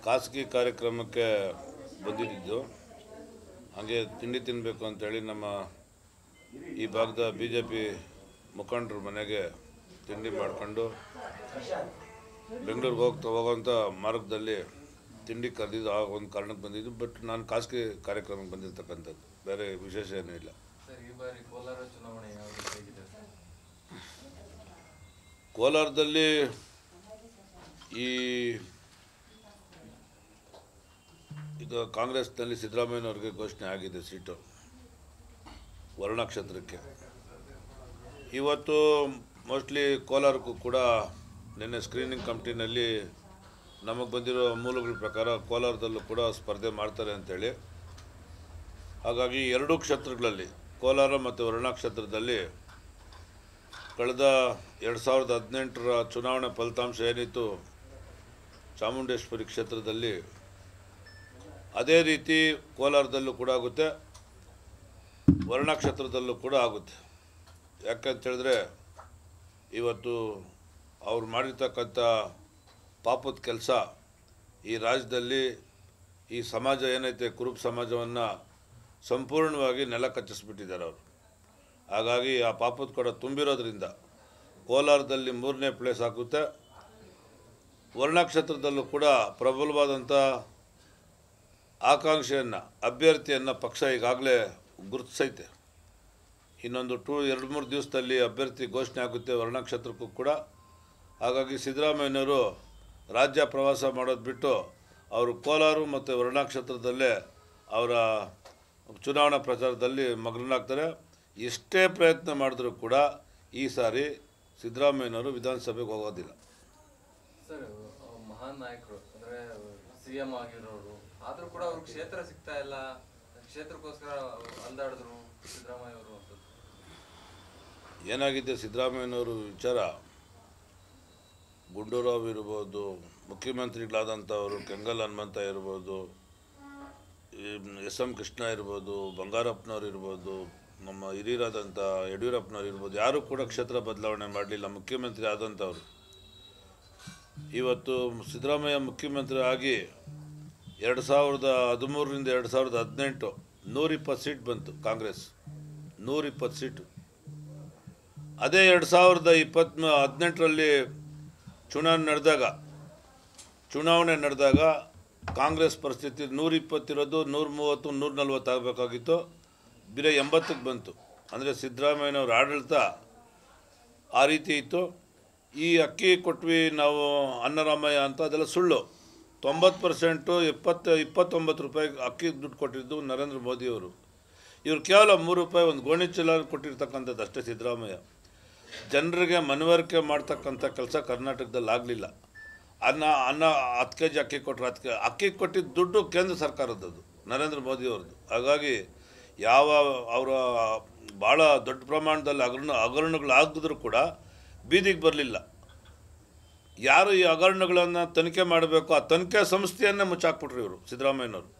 ಖಾಸಗಿ ಕಾರ್ಯಕ್ರಮಕ್ಕೆ ಬಂದಿದ್ದು ಹಾಗೆ ತಿಂಡಿ ತಿನ್ನಬೇಕು ಅಂತೇಳಿ ನಮ್ಮ ಈ ಭಾಗದ ಬಿ ಜೆ ಪಿ ಮುಖಂಡರ ಮನೆಗೆ ತಿಂಡಿ ಮಾಡಿಕೊಂಡು ಬೆಂಗಳೂರಿಗೆ ಹೋಗ್ತಾ ಹೋಗೋಂಥ ಮಾರ್ಗದಲ್ಲಿ ತಿಂಡಿ ಕರೆದಿದ್ದು ಆ ಒಂದು ಕಾರಣಕ್ಕೆ ಬಂದಿದ್ದು ಬಟ್ ನಾನು ಖಾಸಗಿ ಕಾರ್ಯಕ್ರಮಕ್ಕೆ ಬಂದಿರ್ತಕ್ಕಂಥದ್ದು ಬೇರೆ ವಿಶೇಷ ಏನೂ ಇಲ್ಲ ಸರ್ ಈ ಬಾರಿ ಕೋಲಾರ ಚುನಾವಣೆ ಯಾವ ರೀತಿ ಹೇಗಿದೆ ಸರ್ ಕೋಲಾರದಲ್ಲಿ ಈ ಈಗ ಕಾಂಗ್ರೆಸ್ನಲ್ಲಿ ಸಿದ್ದರಾಮಯ್ಯನವ್ರಿಗೆ ಘೋಷಣೆ ಆಗಿದೆ ಸೀಟು ವರ್ಣ ಕ್ಷೇತ್ರಕ್ಕೆ ಇವತ್ತು ಮೋಸ್ಟ್ಲಿ ಕೋಲಾರಕ್ಕೂ ಕೂಡ ನಿನ್ನೆ ಸ್ಕ್ರೀನಿಂಗ್ ಕಮಿಟಿನಲ್ಲಿ ನಮಗೆ ಬಂದಿರೋ ಮೂಲಗಳ ಪ್ರಕಾರ ಕೋಲಾರದಲ್ಲೂ ಕೂಡ ಸ್ಪರ್ಧೆ ಮಾಡ್ತಾರೆ ಅಂತೇಳಿ ಹಾಗಾಗಿ ಎರಡೂ ಕ್ಷೇತ್ರಗಳಲ್ಲಿ ಕೋಲಾರ ಮತ್ತು ವರ್ಣ ಕ್ಷೇತ್ರದಲ್ಲಿ ಕಳೆದ ಎರಡು ಸಾವಿರದ ಹದಿನೆಂಟರ ಚುನಾವಣೆ ಫಲಿತಾಂಶ ಏನಿತ್ತು ಚಾಮುಂಡೇಶ್ವರಿ ಕ್ಷೇತ್ರದಲ್ಲಿ ಅದೇ ರೀತಿ ಕೋಲಾರದಲ್ಲೂ ಕೂಡ ಆಗುತ್ತೆ ವರ್ಣ ಕ್ಷೇತ್ರದಲ್ಲೂ ಕೂಡ ಆಗುತ್ತೆ ಯಾಕಂತ ಹೇಳಿದ್ರೆ ಇವತ್ತು ಅವ್ರು ಮಾಡಿರ್ತಕ್ಕಂಥ ಪಾಪದ ಕೆಲಸ ಈ ರಾಜ್ಯದಲ್ಲಿ ಈ ಸಮಾಜ ಏನೈತೆ ಕುರುಬ ಸಮಾಜವನ್ನು ಸಂಪೂರ್ಣವಾಗಿ ನೆಲ ಕಚ್ಚಿಸ್ಬಿಟ್ಟಿದ್ದಾರೆ ಅವರು ಹಾಗಾಗಿ ಆ ಪಾಪದ ಕೊಡ ತುಂಬಿರೋದ್ರಿಂದ ಕೋಲಾರದಲ್ಲಿ ಮೂರನೇ ಪ್ಲೇಸ್ ಆಗುತ್ತೆ ವರ್ಣ ಕ್ಷೇತ್ರದಲ್ಲೂ ಕೂಡ ಪ್ರಬಲವಾದಂಥ ಆಕಾಂಕ್ಷೆಯನ್ನು ಅಭ್ಯರ್ಥಿಯನ್ನು ಪಕ್ಷ ಈಗಾಗಲೇ ಗುರುತಿಸೈತೆ ಇನ್ನೊಂದು ಟೂ ಎರಡು ಮೂರು ದಿವಸದಲ್ಲಿ ಅಭ್ಯರ್ಥಿ ಘೋಷಣೆ ಆಗುತ್ತೆ ವರ್ಣ ಕ್ಷೇತ್ರಕ್ಕೂ ಕೂಡ ಹಾಗಾಗಿ ಸಿದ್ದರಾಮಯ್ಯನವರು ರಾಜ್ಯ ಪ್ರವಾಸ ಮಾಡೋದು ಬಿಟ್ಟು ಅವರು ಕೋಲಾರ ಮತ್ತು ವರ್ಣ ಕ್ಷೇತ್ರದಲ್ಲೇ ಅವರ ಚುನಾವಣಾ ಪ್ರಚಾರದಲ್ಲಿ ಮಗ್ನರಾಗ್ತಾರೆ ಎಷ್ಟೇ ಪ್ರಯತ್ನ ಮಾಡಿದ್ರೂ ಕೂಡ ಈ ಸಾರಿ ಸಿದ್ದರಾಮಯ್ಯನವರು ವಿಧಾನಸಭೆಗೆ ಹೋಗೋದಿಲ್ಲ ಸರ್ ಅವ್ರು ಮಹಾನ್ ನಾಯಕರು ಅಂದ್ರೆ ಸಿ ಎಂ ಆಗಿರೋರು ಆದ್ರೂ ಕೂಡ ಅವ್ರಿಗೆ ಕ್ಷೇತ್ರ ಸಿಗ್ತಾ ಇಲ್ಲ ಕ್ಷೇತ್ರಕ್ಕೋಸ್ಕರ ಅಲ್ದಾಡಿದ್ರು ಸಿದ್ದರಾಮಯ್ಯ ಅವರು ಅಂತ ಏನಾಗಿದೆ ಸಿದ್ದರಾಮಯ್ಯನವರು ವಿಚಾರ ಗುಂಡೂರಾವ್ ಇರ್ಬೋದು ಮುಖ್ಯಮಂತ್ರಿಗಳಾದಂಥವರು ಕೆಂಗಲ್ ಹನುಮಂತ ಇರ್ಬೋದು ಎಸ್ ಎಂ ಕೃಷ್ಣ ಇರ್ಬೋದು ಬಂಗಾರಪ್ಪನವ್ರು ಇರ್ಬೋದು ನಮ್ಮ ಹಿರಿಯರಾದಂಥ ಯಡಿಯೂರಪ್ಪನವ್ರು ಇರ್ಬೋದು ಯಾರೂ ಕೂಡ ಕ್ಷೇತ್ರ ಬದಲಾವಣೆ ಮಾಡಲಿಲ್ಲ ಮುಖ್ಯಮಂತ್ರಿ ಆದಂಥವ್ರು ಇವತ್ತು ಸಿದ್ದರಾಮಯ್ಯ ಮುಖ್ಯಮಂತ್ರಿ ಆಗಿ ಎರಡು ಸಾವಿರದ ಹದಿಮೂರರಿಂದ ಎರಡು ಸಾವಿರದ ಹದಿನೆಂಟು ನೂರಿಪ್ಪತ್ತು ಸೀಟ್ ಬಂತು ಕಾಂಗ್ರೆಸ್ ನೂರಿಪ್ಪತ್ತು ಸೀಟು ಅದೇ ಎರಡು ಸಾವಿರದ ಇಪ್ಪತ್ತ್ ಹದಿನೆಂಟರಲ್ಲಿ ಚುನಾವಣೆ ನಡೆದಾಗ ಚುನಾವಣೆ ನಡೆದಾಗ ಕಾಂಗ್ರೆಸ್ ಪರಿಸ್ಥಿತಿ ನೂರ ಇಪ್ಪತ್ತಿರೋದು ನೂರ ಮೂವತ್ತು ನೂರ ನಲ್ವತ್ತು ಆಗಬೇಕಾಗಿತ್ತು ಬರೀ ಎಂಬತ್ತಕ್ಕೆ ಬಂತು ಅಂದರೆ ಸಿದ್ದರಾಮಯ್ಯನವ್ರ ಆಡಳಿತ ಆ ರೀತಿ ಇತ್ತು ಈ ಅಕ್ಕಿ ಕೊಟ್ವಿ ನಾವು ಅನ್ನರಾಮಯ್ಯ ಅಂತ ಅದೆಲ್ಲ ಸುಳ್ಳು ತೊಂಬತ್ತು ಪರ್ಸೆಂಟು ಎಪ್ಪತ್ತು ಇಪ್ಪತ್ತೊಂಬತ್ತು ರೂಪಾಯಿ ಅಕ್ಕಿ ದುಡ್ಡು ಕೊಟ್ಟಿದ್ದು ನರೇಂದ್ರ ಮೋದಿಯವರು ಇವರು ಕೇವಲ ಮೂರು ರೂಪಾಯಿ ಒಂದು ಗೋಣಿ ಚೀಲ ಕೊಟ್ಟಿರ್ತಕ್ಕಂಥದ್ದು ಅಷ್ಟೇ ಸಿದ್ದರಾಮಯ್ಯ ಜನರಿಗೆ ಮನವರಿಕೆ ಮಾಡ್ತಕ್ಕಂಥ ಕೆಲಸ ಕರ್ನಾಟಕದಲ್ಲಿ ಆಗಲಿಲ್ಲ ಅನ್ನ ಅನ್ನ ಹತ್ತು ಕೆ ಜಿ ಅಕ್ಕಿ ಕೊಟ್ಟರೆ ಹತ್ತು ಕೆ ಅಕ್ಕಿ ಕೊಟ್ಟಿದ್ದ ದುಡ್ಡು ಕೇಂದ್ರ ಸರ್ಕಾರದ್ದು ನರೇಂದ್ರ ಮೋದಿಯವ್ರದ್ದು ಹಾಗಾಗಿ ಯಾವ ಅವರ ಭಾಳ ದೊಡ್ಡ ಪ್ರಮಾಣದಲ್ಲಿ ಹಗರಣ ಹಗರಣಗಳಾಗಿದ್ರು ಕೂಡ ಬೀದಿಗೆ ಬರಲಿಲ್ಲ ಯಾರು ಈ ಹಗರಣಗಳನ್ನು ತನಿಖೆ ಮಾಡಬೇಕು ಆ ತನಿಖೆ ಸಂಸ್ಥೆಯನ್ನೇ ಮುಚ್ಚಾಕ್ಬಿಟ್ರು ಇವರು ಸಿದ್ದರಾಮಯ್ಯನವರು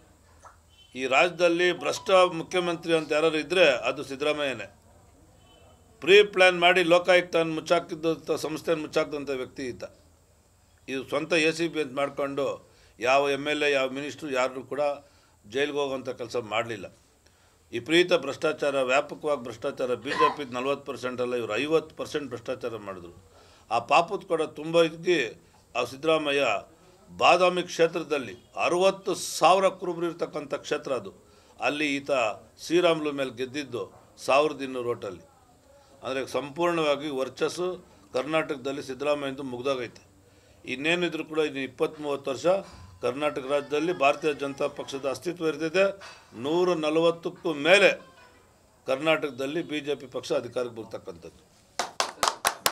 ಈ ರಾಜ್ಯದಲ್ಲಿ ಭ್ರಷ್ಟ ಮುಖ್ಯಮಂತ್ರಿ ಅಂತ ಯಾರು ಇದ್ದರೆ ಅದು ಸಿದ್ದರಾಮಯ್ಯನೇ ಪ್ರೀ ಪ್ಲ್ಯಾನ್ ಮಾಡಿ ಲೋಕಾಯುಕ್ತನ ಮುಚ್ಚಾಕಿದ್ದಂಥ ಸಂಸ್ಥೆಯನ್ನು ಮುಚ್ಚಾಕಿದಂಥ ವ್ಯಕ್ತಿ ಈತ ಇದು ಸ್ವಂತ ಎ ಸಿ ಬಿ ಅಂತ ಮಾಡಿಕೊಂಡು ಯಾವ ಎಮ್ ಎಲ್ ಎ ಯಾವ ಮಿನಿಸ್ಟ್ರು ಯಾರು ಕೂಡ ಜೈಲಿಗೆ ಹೋಗೋಂಥ ಕೆಲಸ ಮಾಡಲಿಲ್ಲ ವಿಪರೀತ ಭ್ರಷ್ಟಾಚಾರ ವ್ಯಾಪಕವಾಗಿ ಭ್ರಷ್ಟಾಚಾರ ಬಿ ಜೆ ಪಿ ನಲ್ವತ್ತು ಪರ್ಸೆಂಟ್ ಅಲ್ಲ ಇವರು ಐವತ್ತು ಪರ್ಸೆಂಟ್ ಭ್ರಷ್ಟಾಚಾರ ಮಾಡಿದ್ರು ಆ ಪಾಪದ ಕೂಡ ತುಂಬ ಇದಕ್ಕೆ ಆ ಸಿದ್ದರಾಮಯ್ಯ ಬಾದಾಮಿ ಕ್ಷೇತ್ರದಲ್ಲಿ ಅರುವತ್ತು ಸಾವಿರ ಕುರುಬರು ಇರ್ತಕ್ಕಂಥ ಕ್ಷೇತ್ರ ಅದು ಅಲ್ಲಿ ಈತ ಶ್ರೀರಾಮ್ಲು ಮೇಲೆ ಗೆದ್ದಿದ್ದು ಸಾವಿರದ ಇನ್ನೂರು ಓಟಲ್ಲಿ ಅಂದರೆ ಸಂಪೂರ್ಣವಾಗಿ ವರ್ಚಸ್ಸು ಕರ್ನಾಟಕದಲ್ಲಿ ಸಿದ್ದರಾಮಯ್ಯಂದು ಮುಗ್ದೋಗೈತೆ ಇನ್ನೇನಿದ್ರು ಕೂಡ ಇನ್ನು ಇಪ್ಪತ್ತ್ ಮೂವತ್ತು ವರ್ಷ ಕರ್ನಾಟಕ ರಾಜ್ಯದಲ್ಲಿ ಭಾರತೀಯ ಜನತಾ ಪಕ್ಷದ ಅಸ್ತಿತ್ವ ಇರ್ತಿದೆ ನೂರ ನಲವತ್ತಕ್ಕೂ ಮೇಲೆ ಕರ್ನಾಟಕದಲ್ಲಿ ಬಿ ಜೆ ಪಿ ಪಕ್ಷ ಅಧಿಕಾರಕ್ಕೆ ಬರ್ತಕ್ಕಂಥದ್ದು